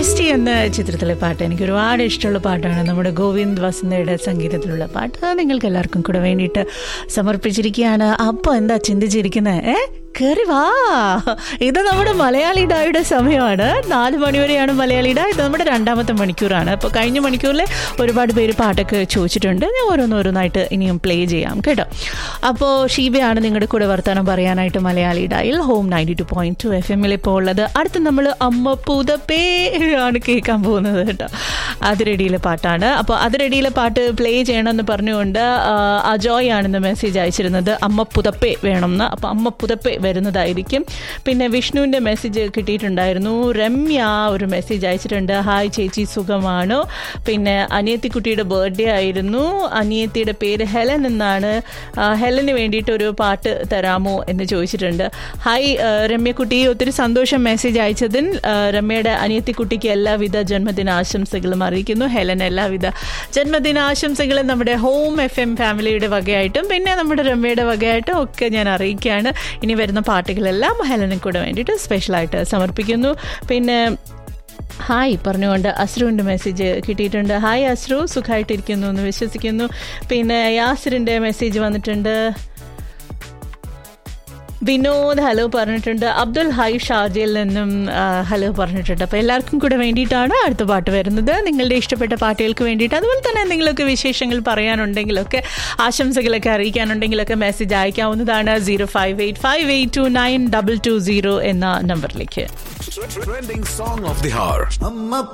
Bestie എന്ന ചിത്രത്തിലെ പാട്ട് എനിക്ക് ഒരുപാട് ഇഷ്ടമുള്ള പാട്ടാണ് നമ്മുടെ ഗോവിന്ദ് വസന്തയുടെ സംഗീതത്തിലുള്ള പാട്ട് അത് നിങ്ങൾക്ക് എല്ലാവർക്കും കൂടെ വേണ്ടിയിട്ട് സമർപ്പിച്ചിരിക്കുകയാണ് അപ്പോൾ എന്താ ചിന്തിച്ചിരിക്കുന്നത് ഏ കയറി വാ ഇത് നമ്മുടെ മലയാളി ഡായുടെ സമയമാണ് നാല് മണിവരെയാണ് മലയാളി ഡാ ഇത് നമ്മുടെ രണ്ടാമത്തെ മണിക്കൂറാണ് അപ്പോൾ കഴിഞ്ഞ മണിക്കൂറിൽ ഒരുപാട് പേര് പാട്ടൊക്കെ ചോദിച്ചിട്ടുണ്ട് ഞാൻ ഓരോന്നോരോന്നായിട്ട് ഇനിയും പ്ലേ ചെയ്യാം കേട്ടോ അപ്പോൾ ഷീബയാണ് നിങ്ങളുടെ കൂടെ വർത്തമാനം പറയാനായിട്ട് മലയാളി ഡായിൽ home ninety two point two F എമ്മിൽ ഇപ്പോൾ ഉള്ളത് അടുത്ത് നമ്മൾ അമ്മ പൂതപ്പേ ആണ് കേൾക്കാൻ പോകുന്നത് കേട്ടോ അതിരടിയിലെ പാട്ടാണ് അപ്പോൾ അതിരടിയിലെ പാട്ട് പ്ലേ ചെയ്യണമെന്ന് പറഞ്ഞുകൊണ്ട് ആ, അജോയ് ആണെന്ന് മെസ്സേജ് അയച്ചിരുന്നത് അമ്മ പുതപ്പേ വേണമെന്ന് അപ്പോൾ അമ്മ പുതപ്പേ വരുന്നതായിരിക്കും പിന്നെ വിഷ്ണുവിൻ്റെ മെസ്സേജ് കിട്ടിയിട്ടുണ്ടായിരുന്നു രമ്യ ഒരു മെസ്സേജ് അയച്ചിട്ടുണ്ട് ഹായ് ചേച്ചി സുഖമാണോ പിന്നെ അനിയത്തിക്കുട്ടിയുടെ ബർത്ത്ഡേ ആയിരുന്നു അനിയത്തിയുടെ പേര് ഹെലൻ എന്നാണ് ആ, ഹെലന് വേണ്ടിയിട്ട് ഒരു പാട്ട് തരാമോ എന്ന് ചോദിച്ചിട്ടുണ്ട് ഹായ് ആ, രമ്യക്കുട്ടി ഒത്തിരി സന്തോഷം മെസ്സേജ് അയച്ചതിൽ ആ, രമ്യയുടെ അനിയത്തിക്കുട്ടിക്ക് എല്ലാവിധ ജന്മദിനാശംസകളും അറിയിക്കുന്നു ഹെലൻ എല്ലാവിധ ജന്മദിനാശംസകളും നമ്മുടെ ഹോം എഫ് എം ഫാമിലിയുടെ വകയായിട്ടും പിന്നെ നമ്മുടെ രമ്യയുടെ വകയായിട്ടും ഒക്കെ ഞാൻ അറിയിക്കുകയാണ് ഇനി വരുന്ന പാട്ടുകളെല്ലാം ഹെലനും കൂടെ വേണ്ടിയിട്ട് സ്പെഷ്യലായിട്ട് സമർപ്പിക്കുന്നു പിന്നെ ഹായ് പറഞ്ഞുകൊണ്ട് അസ്രുവിൻ്റെ മെസ്സേജ് കിട്ടിയിട്ടുണ്ട് ഹായ് അസ്രു സുഖമായിട്ടിരിക്കുന്നു എന്ന് വിശ്വസിക്കുന്നു പിന്നെ യാസിറിൻ്റെ മെസ്സേജ് വന്നിട്ടുണ്ട് വിനോദ് ഹലോ പറഞ്ഞിട്ടുണ്ട് അബ്ദുൽ ഹൈ ഷാർജയിൽ നിന്നും ആ, ഹലോ പറഞ്ഞിട്ടുണ്ട് അപ്പോൾ എല്ലാവർക്കും കൂടെ വേണ്ടിയിട്ടാണ് അടുത്ത പാട്ട് വരുന്നത് നിങ്ങളുടെ ഇഷ്ടപ്പെട്ട പാട്ടുകൾക്ക് വേണ്ടിയിട്ട് അതുപോലെ തന്നെ എന്തെങ്കിലുമൊക്കെ വിശേഷങ്ങൾ പറയാനുണ്ടെങ്കിലൊക്കെ ആശംസകളൊക്കെ അറിയിക്കാനുണ്ടെങ്കിലൊക്കെ മെസ്സേജ് അയക്കാവുന്നതാണ് zero five eight five eight two nine double two zero എന്ന നമ്പറിലേക്ക് Trending song of the hour.